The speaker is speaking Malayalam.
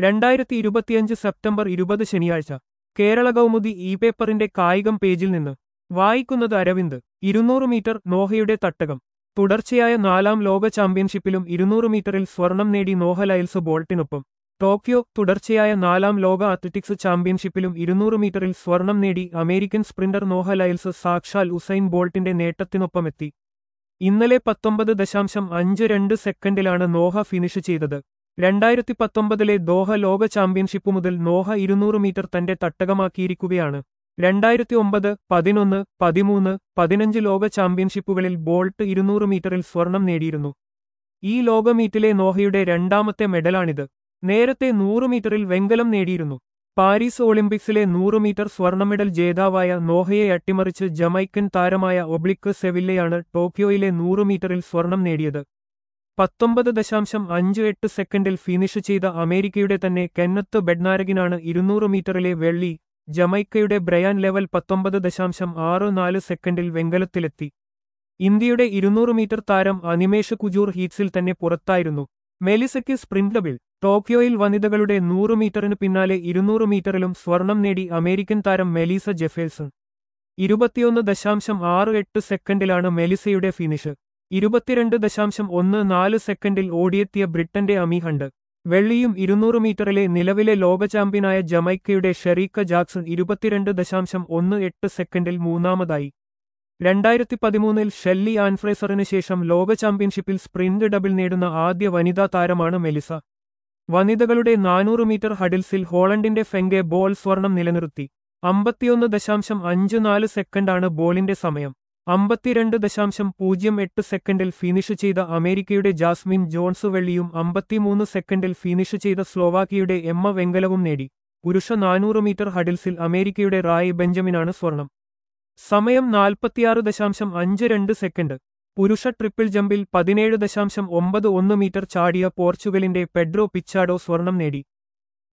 രണ്ടായിരത്തി ഇരുപത്തിയഞ്ച് സെപ്റ്റംബർ ഇരുപത് ശനിയാഴ്ച കേരള കൗമുദി ഇ പേപ്പറിന്റെ കായികം പേജിൽ നിന്ന് വായിക്കുന്നത് അരവിന്ദ് ഇരുന്നൂറ് മീറ്റർ നോഹയുടെ തട്ടകം തുടർച്ചയായ നാലാം ലോക ചാമ്പ്യൻഷിപ്പിലും ഇരുന്നൂറ് മീറ്ററിൽ സ്വർണം നേടി നോഹ ലയൽസ് ബോൾട്ടിനൊപ്പം ടോക്കിയോ തുടർച്ചയായ നാലാം ലോക അത്ലറ്റിക്സ് ചാമ്പ്യൻഷിപ്പിലും ഇരുന്നൂറ് മീറ്ററിൽ സ്വർണം നേടി അമേരിക്കൻ സ്പ്രിന്റർ നോഹ ലയൽസ് സാക്ഷാൽ ഉസൈൻ ബോൾട്ടിന്റെ നേട്ടത്തിനൊപ്പമെത്തി ഇന്നലെ പത്തൊമ്പത് ദശാംശം അഞ്ച് രണ്ട് സെക്കൻഡിലാണ് നോഹ ഫിനിഷ് ചെയ്തത് രണ്ടായിരത്തി പത്തൊമ്പതിലെ ദോഹ ലോക ചാമ്പ്യൻഷിപ്പ് മുതൽ നോഹ ഇരുന്നൂറ് മീറ്റർ തന്റെ തട്ടകമാക്കിയിരിക്കുകയാണ് രണ്ടായിരത്തി ഒമ്പത് പതിനൊന്ന് പതിമൂന്ന് പതിനഞ്ച് ലോക ചാമ്പ്യൻഷിപ്പുകളിൽ ബോൾട്ട് ഇരുന്നൂറ് മീറ്ററിൽ സ്വർണം നേടിയിരുന്നു ഈ ലോക മീറ്റിലെ നോഹയുടെ രണ്ടാമത്തെ മെഡലാണിത് നേരത്തെ നൂറ് മീറ്ററിൽ വെങ്കലം നേടിയിരുന്നു പാരീസ് ഒളിമ്പിക്സിലെ നൂറ് മീറ്റർ സ്വർണ്ണ മെഡൽ ജേതാവായ നോഹയെ അട്ടിമറിച്ച് ജമൈക്കൻ താരമായ ഒബ്ലിക്ക് സെവില്ലയാണ് ടോക്കിയോയിലെ നൂറ് മീറ്ററിൽ സ്വർണം നേടിയത് പത്തൊമ്പത് ദശാംശം അഞ്ച് എട്ട് സെക്കൻഡിൽ ഫിനിഷ് ചെയ്ത അമേരിക്കയുടെ തന്നെ കെന്നത്ത് ബെഡ്നാരകിനാണ് ഇരുന്നൂറ് മീറ്ററിലെ വെള്ളി ജമൈക്കയുടെ ബ്രയാൻ ലെവൽ പത്തൊമ്പത് ദശാംശം ആറ് നാല് സെക്കൻഡിൽ വെങ്കലത്തിലെത്തി ഇന്ത്യയുടെ ഇരുന്നൂറ് മീറ്റർ താരം അനിമേഷ് കുജൂർ ഹീറ്റ്സിൽ തന്നെ പുറത്തായിരുന്നു മെലിസയ്ക്ക് സ്പ്രിന്റ് ഡബിൾ ടോക്കിയോയിൽ വനിതകളുടെ നൂറ് മീറ്ററിന് പിന്നാലെ ഇരുന്നൂറ് മീറ്ററിലും സ്വർണം നേടി അമേരിക്കൻ താരം മെലീസ ജെഫേൽസൺ ഇരുപത്തിയൊന്ന് ദശാംശം ആറ് എട്ട് സെക്കൻഡിലാണ് മെലിസയുടെ ഫിനിഷ് ഇരുപത്തിരണ്ട് ദശാംശം ഒന്ന് നാല് സെക്കൻഡിൽ ഓടിയെത്തിയ ബ്രിട്ടന്റെ അമീഹണ്ട് വെള്ളിയും ഇരുന്നൂറ് മീറ്ററിലെ നിലവിലെ ലോക ചാമ്പ്യനായ ജമൈക്കയുടെ ഷെറീക്ക ജാക്സൺ ഇരുപത്തിരണ്ട് ദശാംശം ഒന്ന് എട്ട് സെക്കൻഡിൽ മൂന്നാമതായി രണ്ടായിരത്തി പതിമൂന്നിൽ ഷെല്ലി ആൻഫ്രേസറിന് ശേഷം ലോക ചാമ്പ്യൻഷിപ്പിൽ സ്പ്രിന്റ് ഡബിൾ നേടുന്ന ആദ്യ വനിതാ താരമാണ് മെലിസ വനിതകളുടെ നാനൂറ് മീറ്റർ ഹഡിൽസിൽ ഹോളണ്ടിന്റെ ഫെങ്കെ ബോൾ സ്വർണം നിലനിർത്തി അമ്പത്തിയൊന്ന് ദശാംശം അഞ്ച് നാല് സെക്കൻഡാണ് ബോളിന്റെ സമയം അമ്പത്തിരണ്ട് ദശാംശം പൂജ്യം എട്ട് സെക്കൻഡിൽ ഫിനിഷ് ചെയ്ത അമേരിക്കയുടെ ജാസ്മിൻ ജോൺസ് വെള്ളിയും അമ്പത്തിമൂന്ന് സെക്കൻഡിൽ ഫിനിഷ് ചെയ്ത സ്ലോവാക്കിയുടെ എമ്മ വെങ്കലവും നേടി പുരുഷ നാനൂറ് മീറ്റർ ഹഡിൽസിൽ അമേരിക്കയുടെ റായ് ബെഞ്ചമിനാണ് സ്വർണം സമയം നാൽപ്പത്തിയാറ് ദശാംശം അഞ്ച് രണ്ട് സെക്കൻഡ് പുരുഷ ട്രിപ്പിൾ ജമ്പിൽ പതിനേഴ് ദശാംശം ഒമ്പത് ഒന്ന് മീറ്റർ ചാടിയ പോർച്ചുഗലിന്റെ പെഡ്രോ പിച്ചാഡോ സ്വർണം നേടി